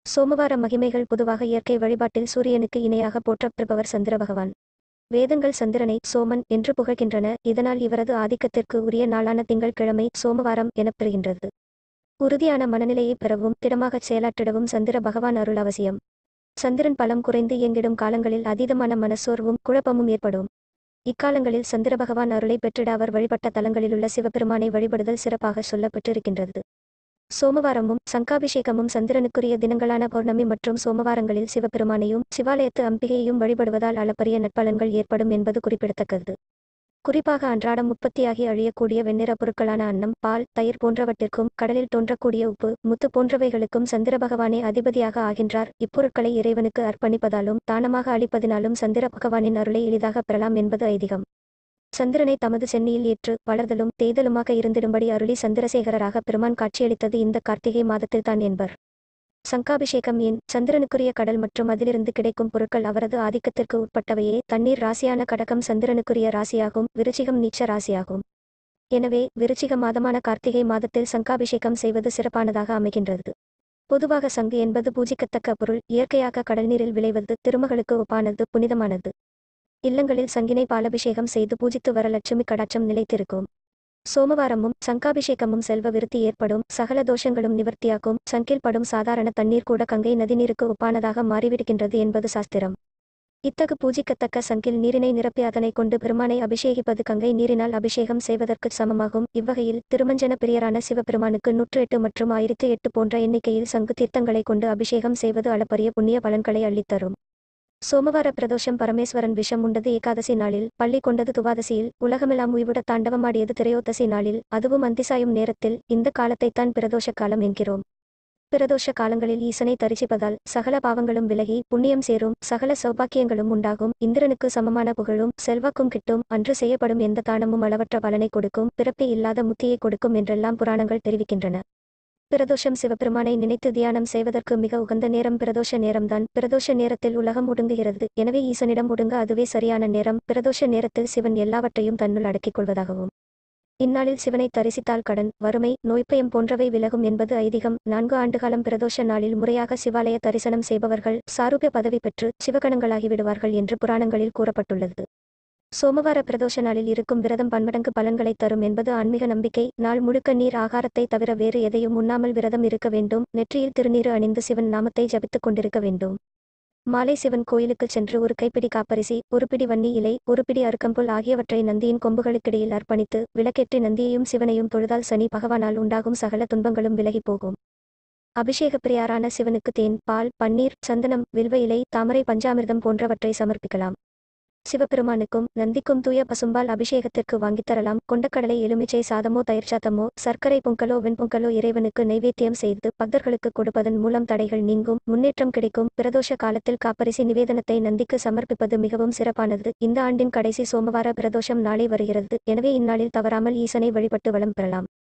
சோமவார மகிமைகள் பொதுவாக இயற்கை வழிபாட்டில் சூரியனுக்கு இணையாக போற்றப்பெறுபவர் சந்திர பகவான் வேதங்கள் சந்திரனை சோமன் என்று புகழ்கின்றன இதனால் இவரது ஆதிக்கத்திற்கு உரிய நாளான திங்கட்கிழமை சோமவாரம் எனப்பெறுகின்றது உறுதியான மனநிலையை பெறவும் திடமாகச் செயலாற்றிடவும் சந்திர பகவான் அருள் அவசியம் சந்திரன் பலம் குறைந்து இயங்கிடும் காலங்களில் அதீதமான மனசோர்வும் குழப்பமும் ஏற்படும் இக்காலங்களில் சந்திர பகவான் அருளை பெற்றிட அவர் வழிபட்ட தலங்களிலுள்ள சிவபெருமானை வழிபடுதல் சிறப்பாக சொல்லப்பட்டிருக்கின்றது சோமவாரமும் சங்காபிஷேகமும் சந்திரனுக்குரிய தினங்களான பௌர்ணமி மற்றும் சோமவாரங்களில் சிவபெருமானையும் சிவாலயத்து அம்பிகையையும் வழிபடுவதால் அளப்பரிய நற்பலன்கள் ஏற்படும் என்பது குறிப்பிடத்தக்கது குறிப்பாக அன்றாடம் உற்பத்தியாகி அழியக்கூடிய வெண்ணிற பொருட்களான அன்னம் பால் தயிர் போன்றவற்றிற்கும் கடலில் தோன்றக்கூடிய உப்பு முத்து போன்றவைகளுக்கும் சந்திர பகவானே அதிபதியாக ஆகின்றார் இப்பொருட்களை இறைவனுக்கு அர்ப்பணிப்பதாலும் தானமாக அளிப்பதினாலும் சந்திர பகவானின் அருளை எளிதாக பெறலாம் என்பது ஐதீகம் சந்திரனை தமது சென்னியில் ஏற்று வளர்தலும் தேய்தலுமாக இருந்திடும்படி அருளி சந்திரசேகரராக பெருமான் காட்சியளித்தது இந்த கார்த்திகை மாதத்தில்தான் என்பர் சங்காபிஷேகம் ஏன் சந்திரனுக்குரிய கடல் மற்றும் அதிலிருந்து கிடைக்கும் பொருட்கள் அவரது ஆதிக்கத்திற்கு உட்பட்டவையே தண்ணீர் ராசியான கடகம் சந்திரனுக்குரிய ராசியாகும் விருச்சிகம் நீச்ச ராசியாகும் எனவே விருச்சிக மாதமான கார்த்திகை மாதத்தில் சங்காபிஷேகம் செய்வது சிறப்பானதாக அமைகின்றது பொதுவாக சங்கு என்பது பூஜிக்கத்தக்க பொருள் இயற்கையாக கடல்நீரில் விளைவது திருமகளுக்கு ஒப்பானது புனிதமானது இல்லங்களில் சங்கினை பாலபிஷேகம் செய்து பூஜித்து வர லட்சுமி கடாட்சம் நிலைத்திருக்கும் சோமவாரமும் சங்காபிஷேகமும் செல்வ விருத்தி ஏற்படும் சகல தோஷங்களும் நிவர்த்தியாக்கும் சங்கில் படும் சாதாரண தண்ணீர் கூட கங்கை நதிநீருக்கு ஒப்பானதாக மாறிவிடுகின்றது என்பது சாஸ்திரம் இத்தகு பூஜிக்கத்தக்க சங்கில் நீரினை நிரப்பி அதனை கொண்டு பெருமானை அபிஷேகிப்பது கங்கை நீரினால் அபிஷேகம் செய்வதற்கு சமமாகும் இவ்வகையில் திருமஞ்சன பிரியரான சிவபெருமானுக்கு நூற்று எட்டு மற்றும் ஆயிரத்து எட்டு போன்ற எண்ணிக்கையில் சங்கு தீர்த்தங்களை கொண்டு அபிஷேகம் செய்வது அளப்பரிய புண்ணிய பலன்களை அள்ளித்தரும் சோமவார பிரதோஷம் பரமேஸ்வரன் விஷம் உண்டது ஏகாதசி நாளில் பள்ளி கொண்டது துவாதசியில் உலகமெல்லாம் உய்விட தாண்டவமாடியது திரையோத்தசி நாளில் அதுவும் அந்திசாயும் நேரத்தில் இந்த காலத்தைத்தான் பிரதோஷ காலம் என்கிறோம் பிரதோஷ காலங்களில் ஈசனை தரிசிப்பதால் சகல பாவங்களும் விலகி புண்ணியம் சேரும் சகல சௌபாக்கியங்களும் உண்டாகும் இந்திரனுக்கு சமமான புகழும் செல்வாக்கும் கிட்டும் அன்று செய்யப்படும் எந்த தானமும் அளவற்ற பலனை கொடுக்கும் பிறப்பே இல்லாத முத்தியை கொடுக்கும் என்றெல்லாம் புராணங்கள் தெரிவிக்கின்றன பிரதோஷம் சிவபெருமானை நினைத்து தியானம் செய்வதற்கு மிக உகந்த நேரம் பிரதோஷ நேரம்தான் பிரதோஷ நேரத்தில் உலகம் ஒடுங்குகிறது எனவே ஈசனிடம் ஒடுங்க அதுவே சரியான நேரம் பிரதோஷ நேரத்தில் சிவன் எல்லாவற்றையும் தன்னுள் அடக்கிக் கொள்வதாகவும் இந்நாளில் சிவனை தரிசித்தால் கடன் வறுமை நோய்ப்பயம் போன்றவை விலகும் என்பது ஐதீகம் நான்கு ஆண்டுகாலம் பிரதோஷ நாளில் முறையாக சிவாலய தரிசனம் செய்பவர்கள் சாரூபிய பதவி பெற்று சிவகணங்களாகி விடுவார்கள் என்று புராணங்களில் கூறப்பட்டுள்ளது சோமவார பிரதோஷ நாளில் இருக்கும் விரதம் பன்மடங்கு பலன்களை தரும் என்பது ஆன்மீக நம்பிக்கை நாள் முழுக்க நீர் ஆகாரத்தை தவிர வேறு எதையும் உண்ணாமல் விரதம் இருக்க வேண்டும் நெற்றியில் திருநீறு அணிந்து சிவன் நாமத்தை ஜபித்துக் கொண்டிருக்க வேண்டும் மாலை சிவன் கோயிலுக்கு சென்று ஒரு கைப்பிடி காப்பரிசி ஒரு பிடி வன்னி இலை ஒரு பிடி அருக்கம்புல் ஆகியவற்றை நந்தியின் கொம்புகளுக்கிடையில் அர்ப்பணித்து விளக்கேற்றி நந்தியையும் சிவனையும் தொழுதால் சனி பகவானால் உண்டாகும் சகல துன்பங்களும் விலகி போகும் அபிஷேக பிரியாரான சிவனுக்கு தேன் பால் பன்னீர் சந்தனம் வில்வ இலை தாமரை பஞ்சாமிர்தம் போன்றவற்றை சமர்ப்பிக்கலாம் சிவபெருமானுக்கும் நந்திக்கும் தூய பசும்பால் அபிஷேகத்திற்கு வாங்கித் தரலாம் கொண்டக்கடலை எலுமிச்சை சாதமோ தயிர் சாதமோ சர்க்கரை பொங்கலோ வெண்பொங்கலோ இறைவனுக்கு நைவேத்தியம் செய்து பக்தர்களுக்கு கொடுப்பதன் மூலம் தடைகள் நீங்கும் முன்னேற்றம் கிடைக்கும் பிரதோஷ காலத்தில் காப்பரிசி நிவேதனத்தை நந்திக்கு சமர்ப்பிப்பது மிகவும் சிறப்பானது இந்த ஆண்டின் கடைசி சோமவார பிரதோஷம் நாளை வருகிறது எனவே இந்நாளில் தவறாமல் ஈசனை வழிபட்டு வளம் பெறலாம்